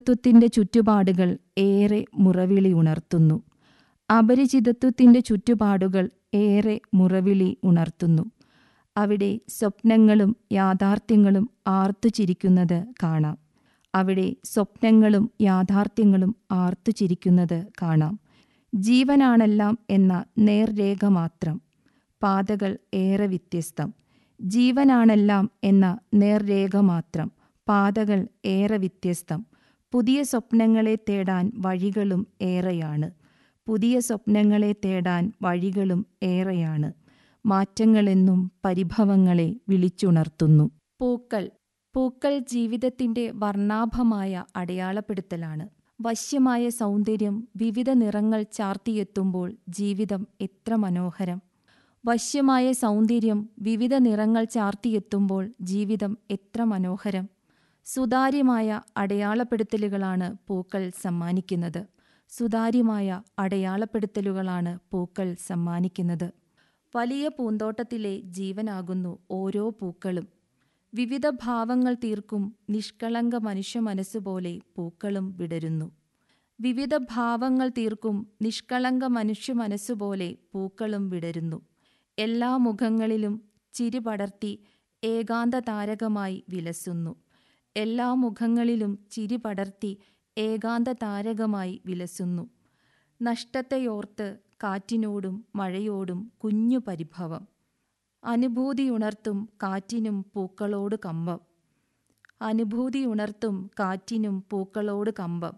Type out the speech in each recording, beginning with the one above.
അപരിചിതത്വത്തിന്റെ ചുറ്റുപാടുകൾ ഏറെ മുറവിളി ഉണർത്തുന്നു അപരിചിതത്വത്തിന്റെ ചുറ്റുപാടുകൾ ഏറെ മുറവിളി ഉണർത്തുന്നു അവിടെ സ്വപ്നങ്ങളും യാഥാർത്ഥ്യങ്ങളും ആർത്തുചിരിക്കുന്നത് കാണാം അവിടെ സ്വപ്നങ്ങളും യാഥാർത്ഥ്യങ്ങളും ആർത്തുചിരിക്കുന്നത് കാണാം ജീവനാണെല്ലാം എന്ന നേർരേഖ മാത്രം പാതകൾ ഏറെ വ്യത്യസ്തം ജീവനാണെല്ലാം എന്ന നേർരേഖ മാത്രം പാതകൾ ഏറെ വ്യത്യസ്തം പുതിയ സ്വപ്നങ്ങളെ തേടാൻ വഴികളും ഏറെയാണ് പുതിയ സ്വപ്നങ്ങളെ തേടാൻ വഴികളും ഏറെയാണ് മാറ്റങ്ങളെന്നും പരിഭവങ്ങളെ വിളിച്ചുണർത്തുന്നു പൂക്കൾ പൂക്കൾ ജീവിതത്തിന്റെ വർണ്ണാഭമായ അടയാളപ്പെടുത്തലാണ് വശ്യമായ സൗന്ദര്യം വിവിധ നിറങ്ങൾ ചാർത്തിയെത്തുമ്പോൾ ജീവിതം എത്ര മനോഹരം വശ്യമായ സൗന്ദര്യം വിവിധ നിറങ്ങൾ ചാർത്തിയെത്തുമ്പോൾ ജീവിതം എത്ര മനോഹരം സുതാര്യമായ അടയാളപ്പെടുത്തലുകളാണ് പൂക്കൾ സമ്മാനിക്കുന്നത് സുതാര്യമായ അടയാളപ്പെടുത്തലുകളാണ് പൂക്കൾ സമ്മാനിക്കുന്നത് വലിയ പൂന്തോട്ടത്തിലെ ജീവനാകുന്നു ഓരോ പൂക്കളും വിവിധ ഭാവങ്ങൾ തീർക്കും നിഷ്കളങ്ക മനുഷ്യ മനസ്സുപോലെ പൂക്കളും വിടരുന്നു വിവിധ ഭാവങ്ങൾ തീർക്കും നിഷ്കളങ്ക മനുഷ്യ മനസ്സുപോലെ പൂക്കളും വിടരുന്നു എല്ലാ മുഖങ്ങളിലും ചിരി പടർത്തി ഏകാന്ത താരകമായി വിലസുന്നു എല്ലാ മുഖങ്ങളിലും ചിരി പടർത്തി ഏകാന്ത താരകമായി വിലസുന്നു നഷ്ടത്തെയോർത്ത് കാറ്റിനോടും മഴയോടും കുഞ്ഞു പരിഭവം അനുഭൂതിയുണർത്തും കാറ്റിനും പൂക്കളോട് കമ്പം അനുഭൂതിയുണർത്തും കാറ്റിനും പൂക്കളോട് കമ്പം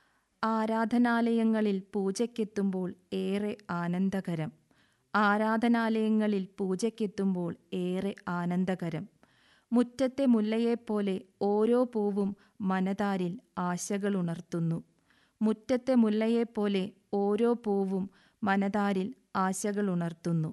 ആരാധനാലയങ്ങളിൽ പൂജയ്ക്കെത്തുമ്പോൾ ഏറെ ആനന്ദകരം ആരാധനാലയങ്ങളിൽ പൂജയ്ക്കെത്തുമ്പോൾ ഏറെ ആനന്ദകരം മുറ്റത്തെ മുല്ലയെപ്പോലെ ഓരോ പൂവും മനതാരിൽ ആശകളുണർത്തുന്നു മുറ്റത്തെ മുല്ലയെപ്പോലെ ഓരോ പൂവും മനതാരിൽ ആശകളുണർത്തുന്നു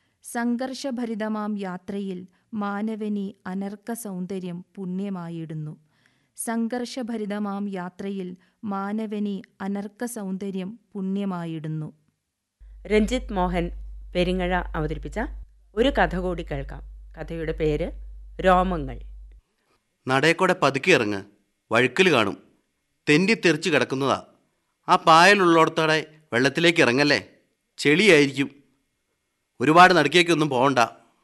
സംഘർഷഭരിതമാം യാത്രയിൽ മാനവനി അനർക്ക സൗന്ദര്യം പുണ്യമായിടുന്നു സംഘർഷഭരിതമാം യാത്രയിൽ മാനവനി അനർക്ക സൗന്ദര്യം പുണ്യമായിടുന്നു രഞ്ജിത്ത് മോഹൻ പെരിങ്ങഴ അവതരിപ്പിച്ച ഒരു കഥ കൂടി കേൾക്കാം കഥയുടെ പേര് രോമങ്ങൾ നടയക്കൂടെ പതുക്കി ഇറങ്ങ് വഴുക്കൽ കാണും തെന്റി തെറിച്ച് കിടക്കുന്നതാ ആ പായലുള്ളിടത്തോടെ വെള്ളത്തിലേക്ക് ഇറങ്ങല്ലേ ചെളിയായിരിക്കും ഒരുപാട് നടുക്കേക്കൊന്നും പോകണ്ട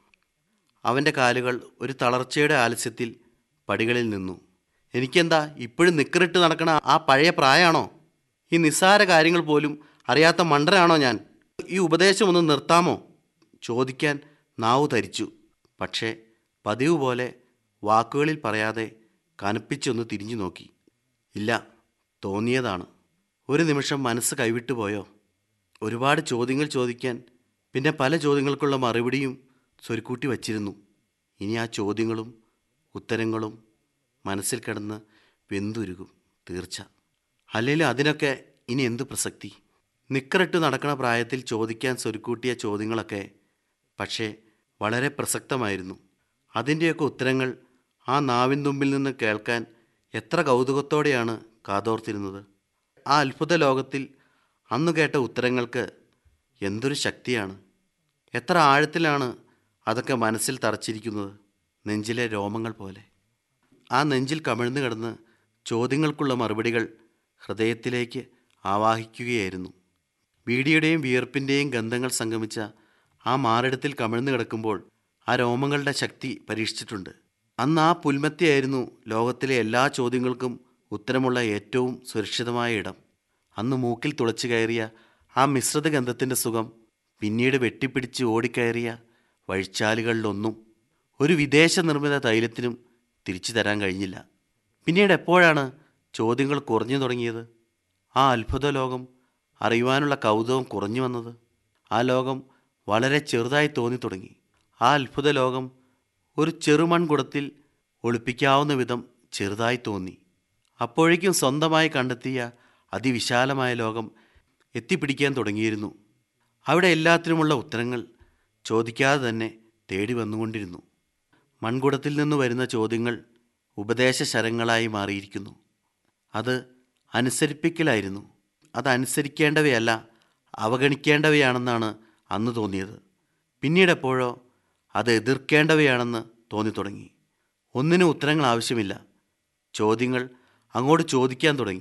അവൻ്റെ കാലുകൾ ഒരു തളർച്ചയുടെ ആലസ്യത്തിൽ പടികളിൽ നിന്നു എനിക്കെന്താ ഇപ്പോഴും നിക്കറിട്ട് നടക്കണ ആ പഴയ പ്രായമാണോ ഈ നിസ്സാര കാര്യങ്ങൾ പോലും അറിയാത്ത മണ്ടനാണോ ഞാൻ ഈ ഉപദേശം ഒന്ന് നിർത്താമോ ചോദിക്കാൻ നാവു തരിച്ചു പക്ഷേ പതിവ് പോലെ വാക്കുകളിൽ പറയാതെ കനപ്പിച്ചൊന്ന് തിരിഞ്ഞു നോക്കി ഇല്ല തോന്നിയതാണ് ഒരു നിമിഷം മനസ്സ് കൈവിട്ടു പോയോ ഒരുപാട് ചോദ്യങ്ങൾ ചോദിക്കാൻ പിന്നെ പല ചോദ്യങ്ങൾക്കുള്ള മറുപടിയും സ്വരുക്കൂട്ടി വച്ചിരുന്നു ഇനി ആ ചോദ്യങ്ങളും ഉത്തരങ്ങളും മനസ്സിൽ കിടന്ന് വെന്തുരുകും തീർച്ച അല്ലെങ്കിൽ അതിനൊക്കെ ഇനി എന്ത് പ്രസക്തി നിക്കറിട്ട് നടക്കണ പ്രായത്തിൽ ചോദിക്കാൻ സ്വരുക്കൂട്ടിയ ചോദ്യങ്ങളൊക്കെ പക്ഷേ വളരെ പ്രസക്തമായിരുന്നു അതിൻ്റെയൊക്കെ ഉത്തരങ്ങൾ ആ നാവിൻ തുമ്പിൽ നിന്ന് കേൾക്കാൻ എത്ര കൗതുകത്തോടെയാണ് കാതോർത്തിരുന്നത് ആ അത്ഭുത ലോകത്തിൽ അന്നു കേട്ട ഉത്തരങ്ങൾക്ക് എന്തൊരു ശക്തിയാണ് എത്ര ആഴത്തിലാണ് അതൊക്കെ മനസ്സിൽ തറച്ചിരിക്കുന്നത് നെഞ്ചിലെ രോമങ്ങൾ പോലെ ആ നെഞ്ചിൽ കമിഴ്ന്നു കിടന്ന് ചോദ്യങ്ങൾക്കുള്ള മറുപടികൾ ഹൃദയത്തിലേക്ക് ആവാഹിക്കുകയായിരുന്നു ബീഡിയുടെയും വിയർപ്പിൻ്റെയും ഗന്ധങ്ങൾ സംഗമിച്ച ആ മാറിടത്തിൽ കമിഴ്ന്നു കിടക്കുമ്പോൾ ആ രോമങ്ങളുടെ ശക്തി പരീക്ഷിച്ചിട്ടുണ്ട് അന്ന് ആ പുൽമത്തിയായിരുന്നു ലോകത്തിലെ എല്ലാ ചോദ്യങ്ങൾക്കും ഉത്തരമുള്ള ഏറ്റവും സുരക്ഷിതമായ ഇടം അന്ന് മൂക്കിൽ തുളച്ചു കയറിയ ആ മിശ്രിത ഗന്ധത്തിൻ്റെ സുഖം പിന്നീട് വെട്ടിപ്പിടിച്ച് ഓടിക്കയറിയ വഴിച്ചാലുകളിലൊന്നും ഒരു വിദേശ നിർമ്മിത തൈലത്തിനും തിരിച്ചു തരാൻ കഴിഞ്ഞില്ല പിന്നീട് എപ്പോഴാണ് ചോദ്യങ്ങൾ കുറഞ്ഞു തുടങ്ങിയത് ആ അത്ഭുത ലോകം അറിയുവാനുള്ള കൗതുകം കുറഞ്ഞു വന്നത് ആ ലോകം വളരെ ചെറുതായി തോന്നി തുടങ്ങി ആ അത്ഭുത ലോകം ഒരു ചെറുമൺകുടത്തിൽ ഒളിപ്പിക്കാവുന്ന വിധം ചെറുതായി തോന്നി അപ്പോഴേക്കും സ്വന്തമായി കണ്ടെത്തിയ അതിവിശാലമായ ലോകം എത്തിപ്പിടിക്കാൻ തുടങ്ങിയിരുന്നു അവിടെ എല്ലാത്തിനുമുള്ള ഉത്തരങ്ങൾ ചോദിക്കാതെ തന്നെ തേടി വന്നുകൊണ്ടിരുന്നു മൺകുടത്തിൽ നിന്ന് വരുന്ന ചോദ്യങ്ങൾ ഉപദേശ ശരങ്ങളായി മാറിയിരിക്കുന്നു അത് അനുസരിപ്പിക്കലായിരുന്നു അത് അനുസരിക്കേണ്ടവയല്ല അവഗണിക്കേണ്ടവയാണെന്നാണ് അന്ന് തോന്നിയത് പിന്നീടെപ്പോഴോ അത് എതിർക്കേണ്ടവയാണെന്ന് തോന്നി തുടങ്ങി ഒന്നിനും ഉത്തരങ്ങൾ ആവശ്യമില്ല ചോദ്യങ്ങൾ അങ്ങോട്ട് ചോദിക്കാൻ തുടങ്ങി